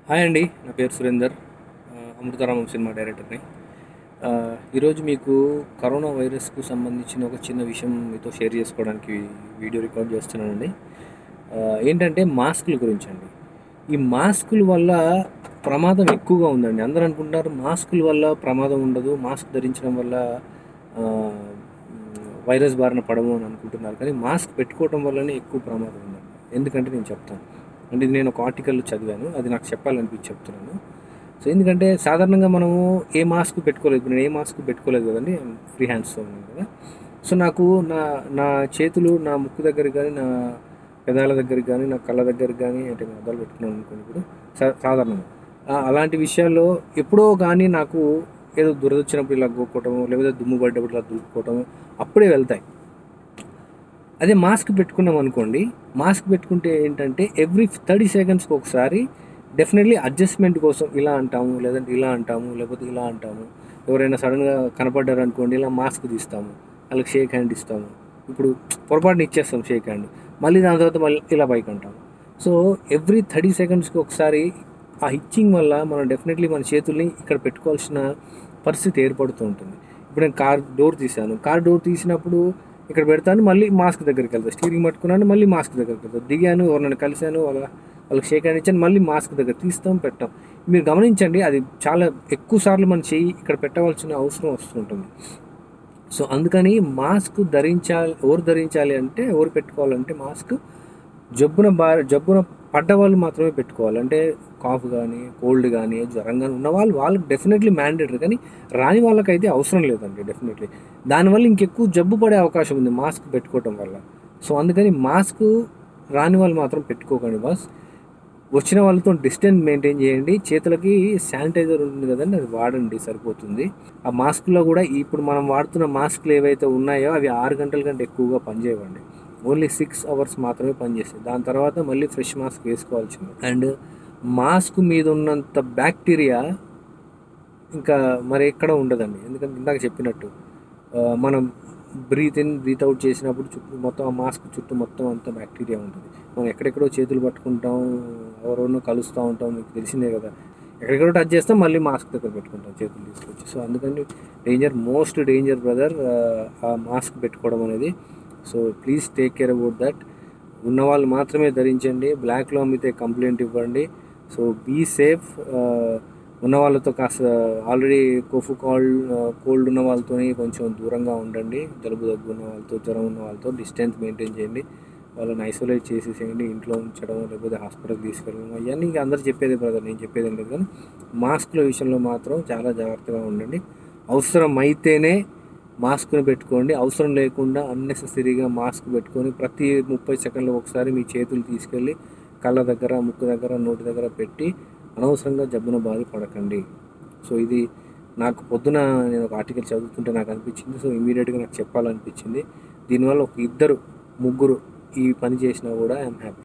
hi అండి నా పేరు సురేందర్ ఆ, అమృతారామం సినిమా డైరెక్టర్ని ఆ, ఈరోజు మీకు కరోనా వైరస్కు సంబంధించిన ఒక చిన్న విషయం మీతో షేర్ చేసుకోవడానికి వీడియో రికార్డ్ చేస్తున్నానండి ఆ, ఏంటంటే మాస్కుల గురించి అండి ఈ మాస్కుల వల్ల ప్రమాదం ఎక్కువగా ఉందండి అందరూ అనుకుంటారు మాస్కుల వల్ల ప్రమాదం ఉండదు మాస్క్ ధరించడం వల్ల ఆ, వైరస్ బారిన పడము అని అనుకుంటున్నారు కానీ మాస్క్ పెట్టుకోవడం వల్లనే ఎక్కువ ప్రమాదం ఉందండి ఎందుకంటే నేను చెప్తాను అంటే ఇది నేను ఒక ఆర్టికల్ చదివాను అది నాకు చెప్పాలనిపించి చెప్తున్నాను సో ఎందుకంటే సాధారణంగా మనము ఏ మాస్క్ పెట్టుకోలేదు ఇప్పుడు నేను ఏ మాస్క్ పెట్టుకోలేదు కదండి ఫ్రీ హ్యాండ్స్తో ఉన్నాను కదా సో నాకు నా నా చేతులు నా ముక్కు దగ్గర కానీ నా పెదాల దగ్గరికి కానీ నా కళ్ళ దగ్గరికి కానీ అంటే నేను అద్దాలు పెట్టుకున్నాను అనుకోండి ఇప్పుడు సా- సాధారణంగా ఆ, అలాంటి విషయాల్లో ఎప్పుడో కానీ నాకు ఏదో దురద వచ్చినప్పుడు ఇలా గోక్కోవటము లేకపోతే దుమ్ము పడ్డప్పుడు ఇలా దులుపుకోవటము అప్పుడే వెళ్తాయి అదే మాస్క్ పెట్టుకున్నాం అనుకోండి మాస్క్ పెట్టుకుంటే ఏంటంటే ఎవ్రీ థర్టీ సెకండ్స్కి ఒకసారి డెఫినెట్లీ అడ్జస్ట్మెంట్ కోసం ఇలా అంటాము లేదంటే ఇలా అంటాము లేకపోతే ఇలా అంటాము ఎవరైనా సడన్గా కనపడ్డారు అనుకోండి ఇలా మాస్క్ తీస్తాము వాళ్ళకి షేక్ హ్యాండ్ ఇస్తాము ఇప్పుడు పొరపాటున ఇచ్చేస్తాం షేక్ హ్యాండ్ మళ్ళీ దాని తర్వాత మళ్ళీ ఇలా పైకి అంటాము సో ఎవ్రీ థర్టీ సెకండ్స్కి ఒకసారి ఆ ఇచ్చింగ్ వల్ల మనం డెఫినెట్లీ మన చేతుల్ని ఇక్కడ పెట్టుకోవాల్సిన పరిస్థితి ఏర్పడుతూ ఉంటుంది ఇప్పుడు నేను కార్ డోర్ తీశాను కార్ డోర్ తీసినప్పుడు ఇక్కడ పెడతాను మళ్ళీ మాస్క్ దగ్గరికి వెళ్తాను స్టీరింగ్ పట్టుకున్నాను మళ్ళీ మాస్క్ దగ్గరికి వెళ్తాను దిగాను ఎవరినైనా కలిశాను వాళ్ళ వాళ్ళకి షేక్ హ్యాండ్ ఇచ్చాను మళ్ళీ మాస్క్ దగ్గర తీస్తాం పెట్టాం మీరు గమనించండి అది చాలా ఎక్కువ సార్లు మన చెయ్యి ఇక్కడ పెట్టవలసిన అవసరం వస్తుంటుంది సో అందుకని మాస్క్ ధరించాలి ఎవరు ధరించాలి అంటే ఎవరు పెట్టుకోవాలంటే మాస్క్ జబ్బున బా జబ్బున పడ్డ వాళ్ళు మాత్రమే పెట్టుకోవాలి అంటే కాఫ్ కానీ కోల్డ్ కానీ జ్వరం కానీ ఉన్న వాళ్ళు వాళ్ళకి డెఫినెట్లీ మ్యాండేటరీ కానీ రాని వాళ్ళకైతే అవసరం లేదండి డెఫినెట్లీ దానివల్ల ఇంకెక్కువ జబ్బు పడే అవకాశం ఉంది మాస్క్ పెట్టుకోవటం వల్ల సో అందుకని మాస్క్ రాని వాళ్ళు మాత్రం పెట్టుకోకండి బాస్ వచ్చిన వాళ్ళతో డిస్టెన్స్ మెయింటైన్ చేయండి చేతులకి శానిటైజర్ ఉంటుంది కదండి అది వాడండి సరిపోతుంది ఆ మాస్క్లో కూడా ఇప్పుడు మనం వాడుతున్న మాస్క్లు ఏవైతే ఉన్నాయో అవి ఆరు గంటల కంటే ఎక్కువగా పనిచేయవండి ఓన్లీ సిక్స్ అవర్స్ మాత్రమే పనిచేస్తాయి దాని తర్వాత మళ్ళీ ఫ్రెష్ మాస్క్ వేసుకోవాల్సింది అండ్ మాస్క్ మీద ఉన్నంత బ్యాక్టీరియా ఇంకా మరి ఎక్కడ ఉండదండి ఎందుకంటే ఇందాక చెప్పినట్టు ఆ, మనం బ్రీత్ ఇన్ బ్రీత్ అవుట్ చేసినప్పుడు చుట్టూ మొత్తం ఆ మాస్క్ చుట్టూ మొత్తం అంత బ్యాక్టీరియా ఉంటుంది మనం ఎక్కడెక్కడో చేతులు పట్టుకుంటాం ఎవరెవరినో కలుస్తూ ఉంటాం మీకు తెలిసిందే కదా ఎక్కడెక్కడో టచ్ చేస్తాం మళ్ళీ మాస్క్ దగ్గర పెట్టుకుంటాం చేతులు తీసుకొచ్చి సో అందుకని డేంజర్ మోస్ట్ డేంజర్ బ్రదర్ ఆ మాస్క్ పెట్టుకోవడం అనేది so please take care about that ఉన్న వాళ్ళు మాత్రమే ధరించండి బ్లాక్లో అమ్మితే కంప్లైంట్ ఇవ్వండి సో బీ సేఫ్ ఉన్న వాళ్ళతో కాస్త ఆల్రెడీ కోఫు కాల్డ్ కోల్డ్ ఉన్న వాళ్ళతో కొంచెం దూరంగా ఉండండి జలుబు దగ్గు ఉన్న వాళ్ళతో జ్వరం ఉన్న వాళ్ళతో డిస్టెన్స్ మెయింటైన్ చేయండి వాళ్ళని ఐసోలేట్ చేసేసేయండి ఇంట్లో ఉంచడం లేకపోతే హాస్పిటల్కి తీసుకెళ్ళడం అవన్నీ ఇంకా అందరు చెప్పేదే బ్రదర్ నేను చెప్పేది ఏం లేదు కానీ మాస్క్ల విషయంలో మాత్రం చాలా జాగ్రత్తగా ఉండండి అవసరం అయితేనే మాస్క్ను పెట్టుకోండి అవసరం లేకుండా అన్నెసెసరీగా మాస్క్ పెట్టుకొని ప్రతి ముప్పై సెకండ్లు ఒకసారి మీ చేతులు తీసుకెళ్ళి కళ్ళ దగ్గర ముక్కు దగ్గర నోటి దగ్గర పెట్టి అనవసరంగా జబ్బున బాధపడకండి సో ఇది నాకు పొద్దున నేను ఒక ఆర్టికల్ చదువుతుంటే నాకు అనిపించింది సో ఇమీడియట్గా నాకు చెప్పాలనిపించింది దీనివల్ల ఒక ఇద్దరు ముగ్గురు ఈ పని చేసినా కూడా ఐఎమ్ హ్యాపీ